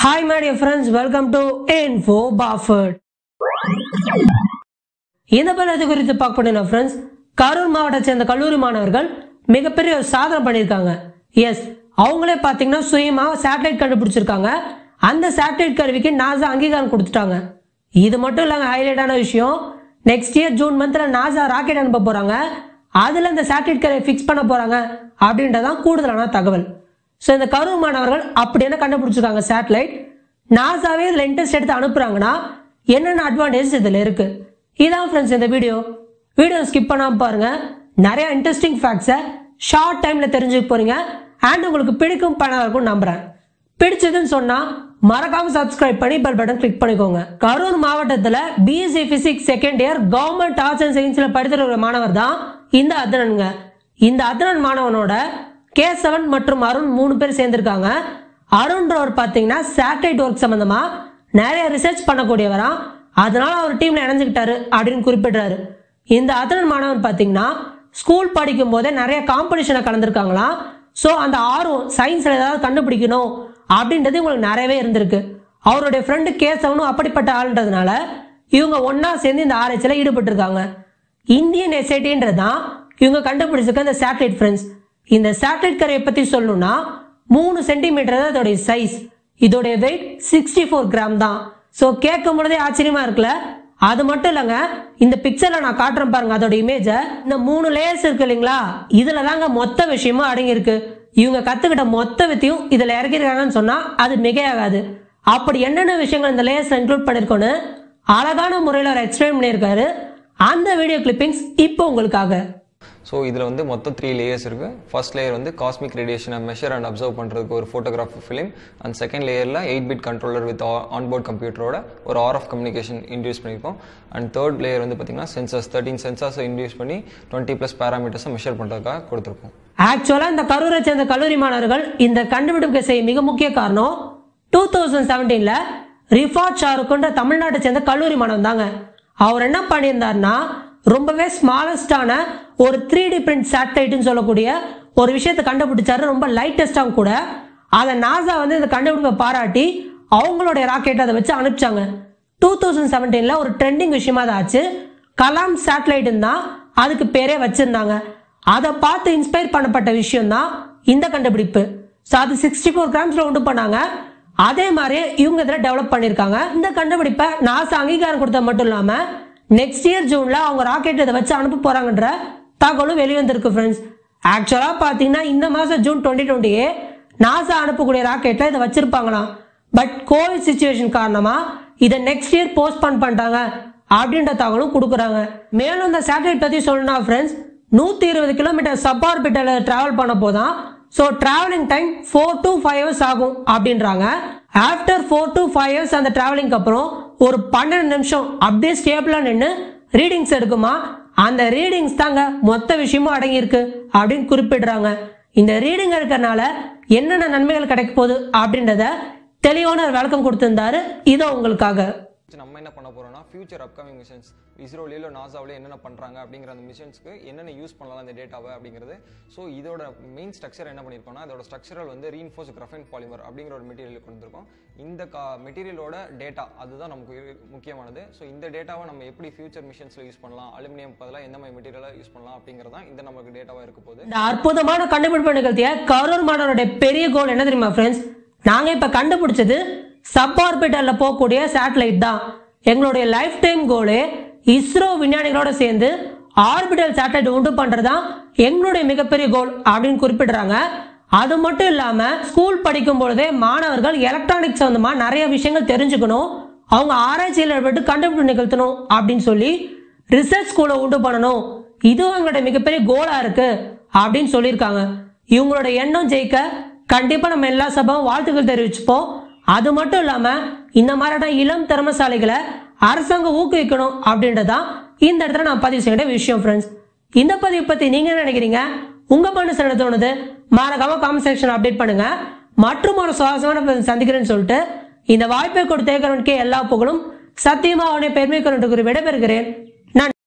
Hi, my dear friends. Welcome to Info Buffett. இந்த பலத்தை குறித்து பார்க்க போனீங்கன்னா ஃப்ரெண்ட்ஸ் கரூர் மாவட்டத்தை சேர்ந்த கல்லூரி மாணவர்கள் மிகப்பெரிய ஒரு சாதனை பண்ணியிருக்காங்க எஸ் அவங்களே பார்த்தீங்கன்னா சுயமாக சேட்டலைட் கண்டுபிடிச்சிருக்காங்க அந்த சேட்டலைட் கருவிக்கு நாசா அங்கீகாரம் கொடுத்துட்டாங்க இது மட்டும் இல்லைங்க ஹைலைட்டான விஷயம் நெக்ஸ்ட் இயர் ஜூன் மந்தில் நாசா ராக்கெட் அனுப்ப போகிறாங்க அதில் இந்த சேட்டலைட் கருவி ஃபிக்ஸ் பண்ண போகிறாங்க அப்படின்றதான் கூடுதலான தகவல் ஸோ இந்த கரூர் மாணவர்கள் அப்படி என்ன கண்டுபிடிச்சிருக்காங்க சேட்டலைட் நாசாவே இதில் இன்ட்ரெஸ்ட் எடுத்து அனுப்புறாங்கன்னா என்னென்ன அட்வான்டேஜ் இதில் இருக்கு இதான் ஃப்ரெண்ட்ஸ் இந்த வீடியோ வீடியோ ஸ்கிப் பண்ணாம பாருங்க நிறைய இன்ட்ரெஸ்டிங் ஃபேக்ட்ஸை ஷார்ட் டைம்ல தெரிஞ்சுக்க போறீங்க அண்ட் உங்களுக்கு பிடிக்கும் பணம் இருக்கும் நம்புறேன் பிடிச்சதுன்னு சொன்னா மறக்காம சப்ஸ்கிரைப் பண்ணி பெல் பட்டன் கிளிக் பண்ணிக்கோங்க கரூர் மாவட்டத்துல BSc physics second year government arts and சயின்ஸ்ல படித்திருக்கிற மாணவர் தான் இந்த அத்னனுங்க இந்த அத்னன் மாணவனோட கே செவன் மற்றும் அருண் மூணு பேர் சேர்ந்திருக்காங்க அருண்ன்றவர் பார்த்தீங்கன்னா சேட்டலைட் ஒர்க் சம்பந்தமா நிறைய ரிசர்ச் பண்ணக்கூடியவரா அதனால அவர் டீம்ல இணைஞ்சுக்கிட்டாரு அப்படின்னு குறிப்பிடுறாரு இந்த அத்தனை மாணவன் பார்த்தீங்கன்னா ஸ்கூல் படிக்கும் போதே நிறைய காம்படிஷனை கலந்துருக்காங்களாம் ஸோ அந்த ஆர்வம் சயின்ஸ்ல ஏதாவது கண்டுபிடிக்கணும் அப்படின்றது உங்களுக்கு நிறையவே இருந்திருக்கு அவருடைய ஃப்ரெண்டு கேசவனும் அப்படிப்பட்ட ஆளுன்றதுனால இவங்க ஒண்ணா சேர்ந்து இந்த ஆராய்ச்சியில் ஈடுபட்டிருக்காங்க இந்தியன் எஸ்ஐடின்றது தான் இவங்க கண்டுபிடிச்சிருக்க இந்த சேட்டலைட் ஃப்ரெண்ட்ஸ் இந்த சேட்டலைட் கரையை பற்றி சொல்லணும்னா மூணு சென்டிமீட்டர் தான் இதோடைய சைஸ் இதோடைய வெயிட் சிக்ஸ்டி ஃபோர் கிராம் தான் ஸோ கேட்கும் பொழுதே ஆச்சரியமா இருக்குல்ல அது மட்டும் இல்லைங்க இந்த பிக்சர்ல நான் காட்டுறேன் பாருங்க அதோட இமேஜை இந்த மூணு லேயர்ஸ் இருக்கு இல்லைங்களா இதுல தாங்க மொத்த விஷயமும் அடங்கியிருக்கு இவங்க கத்துக்கிட்ட மொத்த வித்தையும் இதுல இறக்கிருக்காங்கன்னு சொன்னா அது மிகையாகாது அப்படி என்னென்ன விஷயங்கள் இந்த லேயர்ஸ் இன்க்ளூட் பண்ணிருக்கோன்னு அழகான முறையில் அவர் எக்ஸ்பிளைன் பண்ணியிருக்காரு அந்த வீடியோ கிளிப்பிங்ஸ் இப்போ உங்களுக்காக ஸோ இதில் வந்து மொத்தம் த்ரீ லேயர்ஸ் இருக்குது ஃபர்ஸ்ட் லேயர் வந்து காஸ்மிக் ரேடியேஷனை மெஷர் அண்ட் அப்சர்வ் பண்ணுறதுக்கு ஒரு ஃபோட்டோகிராஃப் ஃபிலிம் அண்ட் செகண்ட் லேயரில் eight bit controller with onboard கம்ப்யூட்டரோட ஒரு ஆர்எஃப் கம்யூனிகேஷன் இன்டியூஸ் பண்ணியிருக்கோம் அண்ட் தேர்ட் லேயர் வந்து பார்த்திங்கன்னா சென்சர்ஸ் தேர்ட்டின் சென்சார்ஸை இன்டியூஸ் பண்ணி டுவெண்ட்டி ப்ளஸ் பேராமீட்டர்ஸை மெஷர் பண்ணுறதுக்காக கொடுத்துருக்கோம் ஆக்சுவலா இந்த கரூரை சேர்ந்த கல்லூரி மாணவர்கள் இந்த கண்டுபிடிப்பு செய்ய மிக முக்கிய காரணம் டூ தௌசண்ட் செவன்டீன்ல ரிஃபாட் ஷாருக்குன்ற தமிழ்நாட்டை சேர்ந்த கல்லூரி மாணவன் தாங்க அவர் என்ன பண்ணியிருந்தாருன்னா ரொம்பவே ஸ்மாலஸ்டான ஒரு த்ரீ டி பிரிண்ட் சேட்டலைட்னு சொல்லக்கூடிய ஒரு விஷயத்தை கண்டுபிடிச்சாரு ரொம்ப லைட்டஸ்டாக கூட அதை நாசா வந்து இந்த கண்டுபிடிப்பை பாராட்டி அவங்களுடைய ராக்கெட் அதை வச்சு அனுப்பிச்சாங்க டூ தௌசண்ட் செவன்டீன்ல ஒரு ட்ரெண்டிங் விஷயமா தான் ஆச்சு கலாம் சேட்டலைட்னு தான் அதுக்கு பேரே வச்சிருந்தாங்க அதை பார்த்து இன்ஸ்பயர் பண்ணப்பட்ட விஷயம் தான் இந்த கண்டுபிடிப்பு ஸோ அது சிக்ஸ்டி ஃபோர் கிராம்ஸ்ல உண்டு பண்ணாங்க அதே மாதிரி இவங்க இதில் டெவலப் பண்ணியிருக்காங்க இந்த கண்டுபிடிப்பை நாசா அங்கீகாரம் கொடுத்தது மட்டும் இல்லாமல் நெக்ஸ்ட் இயர் ஜூன்ல அவங்க ராக்கெட் இதை வச்சு அனுப்ப போறாங்கன்ற தகவலும் வெளிவந்திருக்கு ஃப்ரெண்ட்ஸ் ஆக்சுவலாக பார்த்தீங்கன்னா இந்த மாதம் ஜூன் டுவெண்ட்டி டுவெண்ட்டியே நாசா அனுப்பக்கூடிய ராக்கெட்டில் இதை வச்சிருப்பாங்களாம் பட் கோவிட் சுச்சுவேஷன் காரணமா இதை நெக்ஸ்ட் இயர் போஸ்ட்பான் பண்ணிட்டாங்க அப்படின்ற தகவலும் கொடுக்குறாங்க மேலும் இந்த சேட்டலைட் பற்றி சொல்லணும்னா ஃப்ரெண்ட்ஸ் நூற்றி இருபது கிலோமீட்டர் சப் ஆர்பிட்டலில் ட்ராவல் பண்ண போதான் so travelling time four to five hours ஆகும் அப்படின்றாங்க after four to five hours அந்த டிராவலிங்க்கு அப்புறம் ஒரு பன்னெண்டு நிமிஷம் அப்படியே ஸ்டேபிளாக நின்று ரீடிங்ஸ் எடுக்குமா அந்த ரீடிங்ஸ் தாங்க மொத்த விஷயமும் அடங்கியிருக்கு அப்படின்னு குறிப்பிடுறாங்க இந்த ரீடிங் எடுக்கிறனால என்னென்ன நன்மைகள் கிடைக்க போகுது அப்படின்றத தெளிவான ஒரு விளக்கம் கொடுத்திருந்தாரு இதோ உங்களுக்காக நம்ம என்ன பண்ண போறோம்னா ஃபியூச்சர் அப்கமிங் மிஷன்ஸ் இஸ்ரோலேயோ நாசாவிலே என்னென்ன பண்ணுறாங்க அப்படிங்கிற அந்த மிஷன்ஸ்க்கு என்னென்ன யூஸ் பண்ணலாம் இந்த டேட்டாவை அப்படிங்கிறது ஸோ இதோட மெயின் ஸ்ட்ரக்சர் என்ன பண்ணியிருக்கோம்னா அதோட ஸ்ட்ரக்சரல் வந்து ரீன்ஃபோர்ஸ் கிரஃபைன் பாலிமர் அப்படிங்கிற ஒரு மெட்டீரியல் கொடுத்துருக்கோம் இந்த கா மெட்டீரியலோட டேட்டா அதுதான் நமக்கு இரு- முக்கியமானது ஸோ இந்த டேட்டாவை நம்ம எப்படி ஃபியூச்சர் மிஷன்ஸில் யூஸ் பண்ணலாம் அலுமினியம் பதிலாக எந்த மாதிரி மெட்டீரியலாக யூஸ் பண்ணலாம் அப்படிங்கிறது தான் இந்த நமக்கு டேட்டாவாக இருக்க போகுது இந்த அற்புதமான கண்டுபிடிப்பு நிகழ்த்திய கரூர் மாணவருடைய பெரிய கோல் என்ன தெரியுமா ஃப்ரெண்ட்ஸ் நாங்க இப்ப கண்டுபிடிச்சது சப் ஆர்பிட்டல்ல போகக்கூடிய சேட்டலைட் தான் எங்களுடைய லைஃப் டைம் கோலே இஸ்ரோ விஞ்ஞானிகளோட சேர்ந்து ஆர்பிட்டல் சேட்டலைட் உண்டு பண்றதுதான் எங்களுடைய மிகப்பெரிய கோல் அப்படின்னு குறிப்பிடுறாங்க அது மட்டும் இல்லாம ஸ்கூல் படிக்கும் பொழுதே மாணவர்கள் எலக்ட்ரானிக்ஸ் சம்பந்தமா நிறைய விஷயங்கள் தெரிஞ்சுக்கணும் அவங்க ஆராய்ச்சியில் ஈடுபட்டு கண்டுபிடிப்பு நிகழ்த்தணும் அப்படின்னு சொல்லி ரிசர்ச் ஸ்கூலை உண்டு பண்ணணும் இதுவும் எங்களுடைய மிகப்பெரிய கோலா இருக்கு அப்படின்னு சொல்லியிருக்காங்க இவங்களோட எண்ணம் ஜெயிக்க கண்டிப்பா நம்ம எல்லா சபாவும் வாழ்த்துக்கள் தெரிவிச்சுப்போம் அது மட்டும் இல்லாம இந்த மாதிரியான இளம் திறமசாலிகளை அரசாங்கம் ஊக்குவிக்கணும் அப்படின்றதான் இந்த இடத்துல நான் பதிவு செய்ய வேண்டிய விஷயம் ஃப்ரெண்ட்ஸ் இந்த பதிவு பத்தி நீங்க என்ன நினைக்கிறீங்க உங்க மனசு என்ன தோணுது மறக்காம காமெண்ட் செக்ஷன் அப்டேட் பண்ணுங்க மற்றும் ஒரு சுவாரஸ்யமான பதிவு சந்திக்கிறேன்னு சொல்லிட்டு இந்த வாய்ப்பை கொடுத்த எல்லா புகழும் சத்தியமா அவனை பெருமை கொண்டு விடைபெறுகிறேன்